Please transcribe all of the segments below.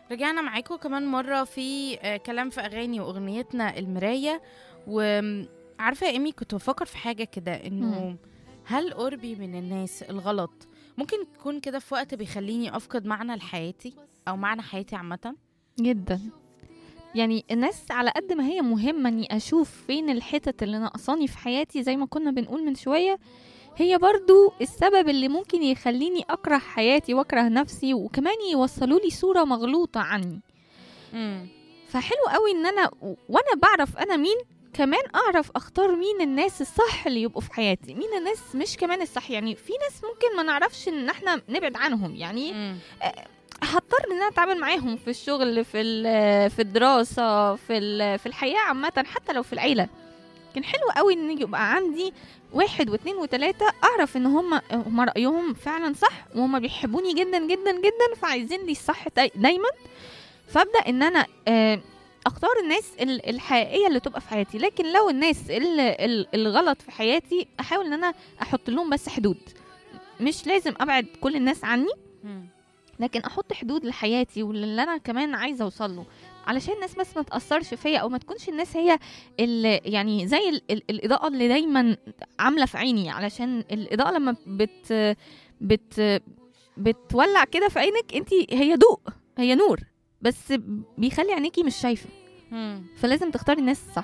رجعنا معاكم كمان مرة في آه، كلام في أغاني وأغنيتنا المراية وعارفة يا إيمي كنت بفكر في حاجة كده إنه مم. هل قربي من الناس الغلط ممكن يكون كده في وقت بيخليني أفقد معنى لحياتي أو معنى حياتي عامة جدا يعني الناس على قد ما هي مهمة اني اشوف فين الحتت اللي ناقصاني في حياتي زي ما كنا بنقول من شوية هي برضو السبب اللي ممكن يخليني اكره حياتي واكره نفسي وكمان يوصلوا لي صورة مغلوطة عني مم. فحلو قوي ان انا وانا بعرف انا مين كمان اعرف اختار مين الناس الصح اللي يبقوا في حياتي مين الناس مش كمان الصح يعني في ناس ممكن ما نعرفش ان احنا نبعد عنهم يعني مم. هضطر ان انا اتعامل معاهم في الشغل في ال- في الدراسه في ال- في الحياه عامه حتى لو في العيله كان حلو قوي ان يبقى عندي واحد واثنين وثلاثة أعرف إن هم هم رأيهم فعلا صح وهم بيحبوني جدا جدا جدا فعايزين لي الصح داي- دايما فأبدأ إن أنا آه، أختار الناس ال- الحقيقية اللي تبقى في حياتي لكن لو الناس ال- ال- الغلط في حياتي أحاول إن أنا أحط لهم بس حدود مش لازم أبعد كل الناس عني مم. لكن احط حدود لحياتي واللي انا كمان عايزه اوصل له علشان الناس بس ما تاثرش فيا او ما تكونش الناس هي اللي يعني زي ال ال الاضاءه اللي دايما عامله في عيني علشان الاضاءه لما بت بت بتولع كده في عينك انت هي ضوء هي نور بس بيخلي عينيكي مش شايفه مم. فلازم تختاري الناس الصح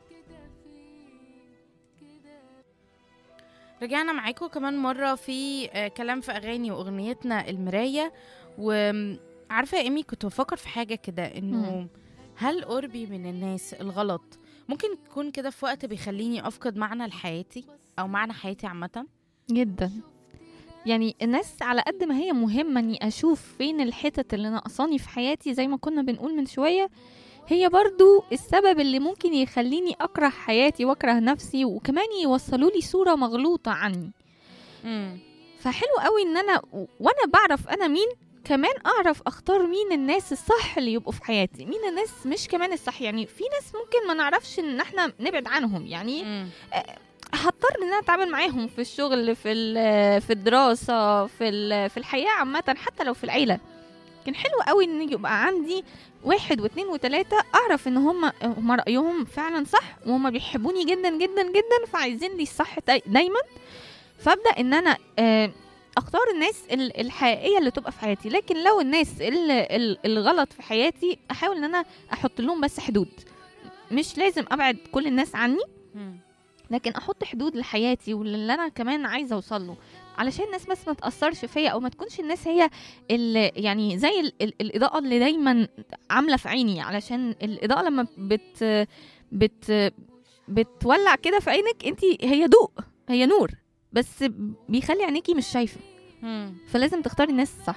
رجعنا معاكم كمان مرة في آه، كلام في أغاني وأغنيتنا المراية وعارفة يا إيمي كنت بفكر في حاجة كده إنه مم. هل قربي من الناس الغلط ممكن يكون كده في وقت بيخليني أفقد معنى لحياتي أو معنى حياتي عامة جدا يعني الناس على قد ما هي مهمة اني اشوف فين الحتت اللي ناقصاني في حياتي زي ما كنا بنقول من شوية هي برضو السبب اللي ممكن يخليني اكره حياتي واكره نفسي وكمان يوصلوا لي صورة مغلوطة عني مم. فحلو قوي ان انا وانا بعرف انا مين كمان اعرف اختار مين الناس الصح اللي يبقوا في حياتي مين الناس مش كمان الصح يعني في ناس ممكن ما نعرفش ان احنا نبعد عنهم يعني مم. هضطر ان انا اتعامل معاهم في الشغل في ال- في الدراسه في ال- في الحياه عامه حتى لو في العيله كان حلو قوي ان يبقى عندي واحد واثنين وثلاثة أعرف إن هم هم رأيهم فعلا صح وهم بيحبوني جدا جدا جدا فعايزين لي الصح داي- دايما فأبدأ إن أنا آه، أختار الناس ال- الحقيقية اللي تبقى في حياتي لكن لو الناس ال- ال- الغلط في حياتي أحاول إن أنا أحط لهم بس حدود مش لازم أبعد كل الناس عني مم. لكن احط حدود لحياتي واللي انا كمان عايزه اوصل له علشان الناس بس ما تاثرش فيا او ما تكونش الناس هي اللي يعني زي ال ال الاضاءه اللي دايما عامله في عيني علشان الاضاءه لما بت بت بتولع كده في عينك انت هي ضوء هي نور بس بيخلي عينيكي مش شايفه مم. فلازم تختاري الناس الصح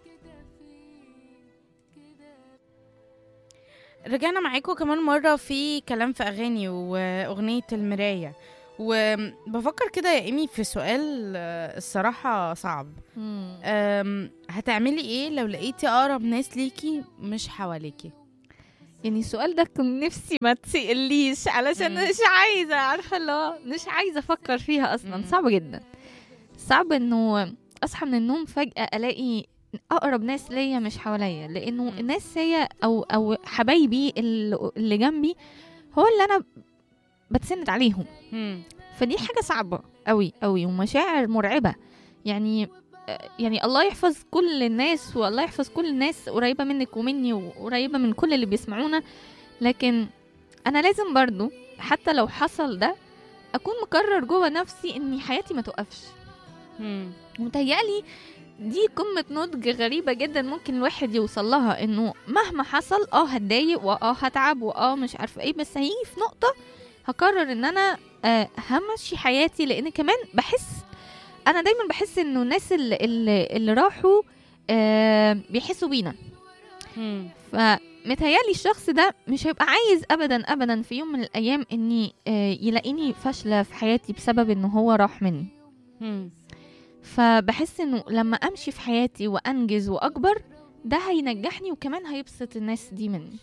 رجعنا معاكم كمان مرة في كلام في أغاني وأغنية المراية وبفكر كده يا إيمي في سؤال آه، الصراحة صعب أم، هتعملي إيه لو لقيتي أقرب ناس ليكي مش حواليكي يعني السؤال ده كنت نفسي ما تسأليش علشان مم. مش عايزة عارفة اللي هو مش عايزة أفكر فيها أصلا مم. صعب جدا صعب إنه أصحى من النوم فجأة ألاقي أقرب ناس ليا مش حواليا لأنه مم. الناس هي أو أو حبايبي اللي اللي جنبي هو اللي أنا بتسند عليهم مم. فدي حاجة صعبة أوي أوي ومشاعر مرعبة يعني يعني الله يحفظ كل الناس والله يحفظ كل الناس قريبة منك ومني وقريبة من كل اللي بيسمعونا لكن أنا لازم برضو حتى لو حصل ده أكون مقرر جوه نفسي إني حياتي ما توقفش مم. ومتهيألي دي قمة نضج غريبة جدا ممكن الواحد يوصل لها انه مهما حصل اه هتضايق واه هتعب واه مش عارفة ايه بس هيجي في نقطة هقرر ان انا آه همشي حياتي لان كمان بحس انا دايما بحس انه الناس اللي, اللي, اللي راحوا آه بيحسوا بينا مم. فمتهيألي الشخص ده مش هيبقى عايز ابدا ابدا في يوم من الايام اني آه يلاقيني فاشلة في حياتي بسبب انه هو راح مني مم. فبحس انه لما امشي في حياتي وانجز واكبر ده هينجحني وكمان هيبسط الناس دي مني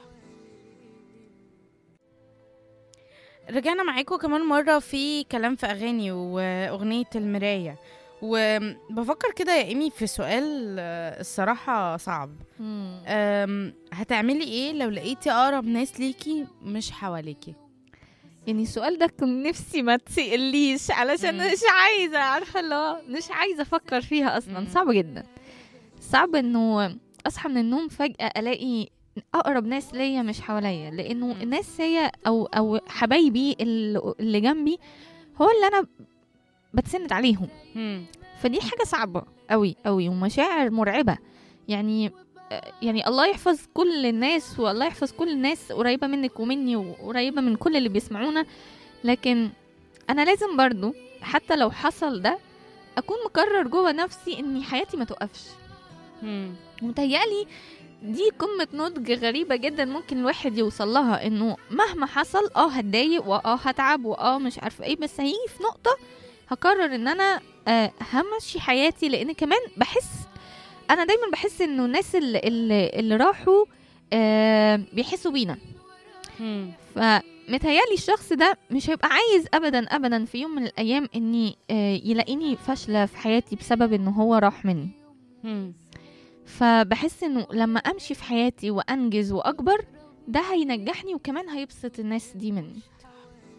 رجعنا معاكم كمان مرة في كلام في أغاني وأغنية المراية وبفكر كده يا إيمي في سؤال آه، الصراحة صعب أم، هتعملي ايه لو لقيتي اقرب ناس ليكي مش حواليكي يعني السؤال ده كنت نفسي ما تسأليش علشان مم. مش عايزة عارفة اللي هو مش عايزة أفكر فيها أصلا مم. صعب جدا صعب إنه أصحى من النوم فجأة ألاقي أقرب ناس ليا مش حواليا لأنه مم. الناس هي أو أو حبايبي اللي اللي جنبي هو اللي أنا بتسند عليهم مم. فدي حاجة صعبة قوي قوي ومشاعر مرعبة يعني يعني الله يحفظ كل الناس والله يحفظ كل الناس قريبة منك ومني وقريبة من كل اللي بيسمعونا لكن أنا لازم برضو حتى لو حصل ده أكون مقرر جوه نفسي إني حياتي ما توقفش مم. ومتهيألي دي قمة نضج غريبة جدا ممكن الواحد يوصل لها انه مهما حصل اه هتضايق واه هتعب واه مش عارفة ايه بس هيجي في نقطة هقرر ان انا آه همشي حياتي لان كمان بحس انا دايما بحس انه الناس اللي, اللي, اللي راحوا آه بيحسوا بينا مم. فمتهيألي الشخص ده مش هيبقى عايز ابدا ابدا في يوم من الايام اني آه يلاقيني فاشلة في حياتي بسبب انه هو راح مني مم. فبحس انه لما امشي في حياتي وانجز واكبر ده هينجحني وكمان هيبسط الناس دي مني